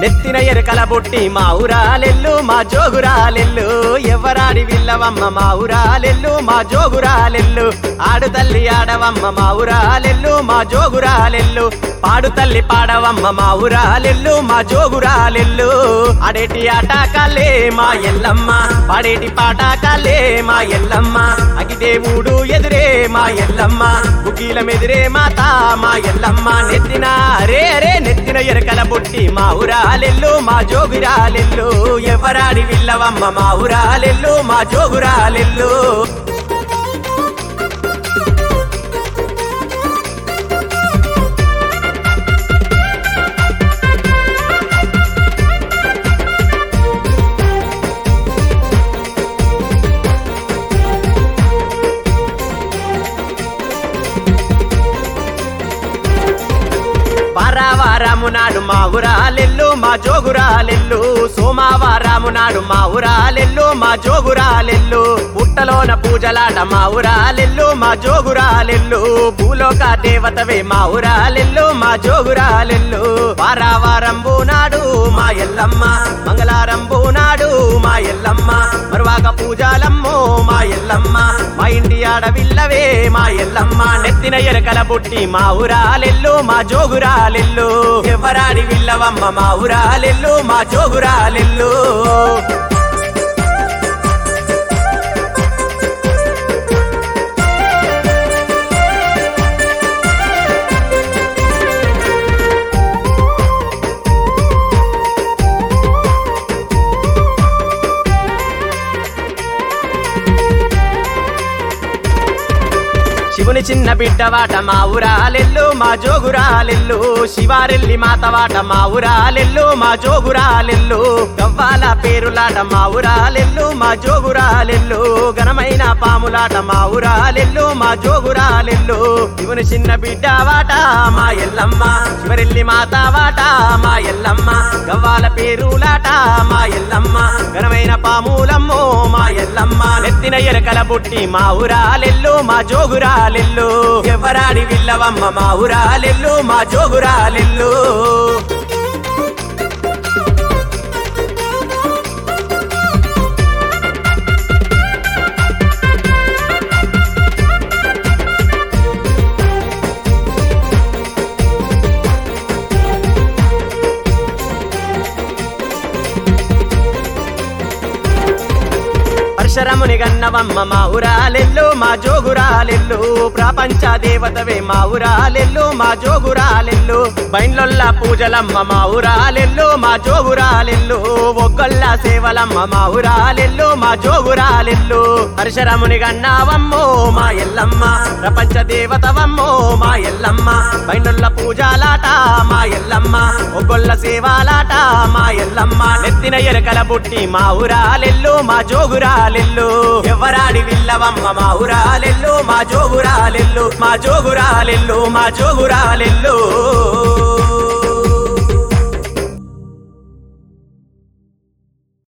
నెత్తిన ఎరకల బొట్టి మా ఊరాలెల్లు మా జోగురాలెల్లు ఎవరాడి విల్లవమ్మ మా ఊరాలెల్లు మా జోగురాలెల్లు ఆడు తల్లి ఆడవమ్మ మా ఊరాలెల్లు మా జోగురాలెల్లు పాడు తల్లి పాడవమ్మ మా ఊరాలెల్లు మా జోగురాలెల్లు ఆడేటి ఆటాకాలే మా ఎల్లమ్మ పాడేటి పాటాకాలే మా ఎల్లమ్మ అగిదేవుడు ఎదురే మా ఎల్లమ్మ బుకీల మెదిరే మాత మా ఎల్లమ్మ నెత్తిన అరే అరే నెత్తిన ఎరకల బొట్టి మా ఊరాలెల్లు మా జోగురాలెల్లు ఎవరాడి విల్లవమ్మ మా ఊరాలెల్లు మా జోగురాలెల్లు వారావారము నాడు మా ఊరాలెల్లు మా జోగురాలెల్లు సోమవారము నాడు మా ఊరాలెల్లు మా జోగురాలెల్లు పుట్టలోన పూజలాట మా ఊరాలెల్లు మా జోగురాలెల్లు భూలోక దేవతవే మా ఊరాలెల్లు మా జోగురాలెల్లు వారావారంబు నాడు మా ఎల్లమ్మ మంగళారంబు నాడు మా ఎల్లమ్మ మరువాక పూజాలమ్మో మా ఎల్లమ్మ మా ఇంటి ఆడవిల్లవే మా ఎల్లమ్మ నెత్తిన ఎరకల బుట్టి మా ఊరాలెల్లు మా జోగురాలెల్లు ఎవరాడి విల్లవమ్మ మా ఊరాలెల్లు మా జోగురాలెల్లు శివుని చిన్న బిడ్డవాట మా ఊరాలెల్లు మా జోగురాలెల్లు శివారెల్లి మాతవాట మా ఊరాలెల్లు మా జోగురాలెల్లు గవ్వాల పేరులాట మా ఊరాలెల్లు మా జోగురాలెల్లు ఘనమైన పాములాట మా ఊరాలెల్లు మా జోగురాలెల్లు శివుని చిన్న బిడ్డవాట మా ఎల్లమ్మ శివరెల్లి మాతవాట మా ఎల్లమ్మ గవ్వాల పేరులాట మా ఎల్లమ్మ ఘనమైన పాములమ్మో మా ఎల్లమ్మ నెత్తిన ఎరకల బుట్టి మా ఊరాలెల్లు మా జోగురాలెల్లు ఎవరాడి విల్లవమ్మ మా ఊరాలెల్లు మా జోగురాలెల్లు పరశరముని గన్నవమ్మ మా ఊరాలెల్లు మా జోగురాలెల్లు ప్రపంచ దేవతవే మా ఊరాలెల్లు మా జోగురాలెల్లు బైన్లొల్ల పూజలమ్మ మా ఊరాలెల్లు మా జోగురాలెల్లు ఒక్కళ్ళ సేవలమ్మ మా ఊరాలెల్లు మా జోగురాలెల్లు పరశరముని గన్నావమ్మో మా ఎల్లమ్మ ప్రపంచ దేవతవమ్మో మా ఎల్లమ్మ బైన్లొల్ల పూజలాట మా ఎల్లమ్మ ఒక్కళ్ళ సేవాలాట మా ఎల్లమ్మ నెత్తిన ఎరకల బుట్టి మా ఊరాలెల్లు మా జోగురాలెల్లు ఎవరాడి విల్లవమ్మ మా ఊరాలెల్లు మా జోగురాలెల్లు మా జోగురాలెల్లు మా జోగురాలెల్లు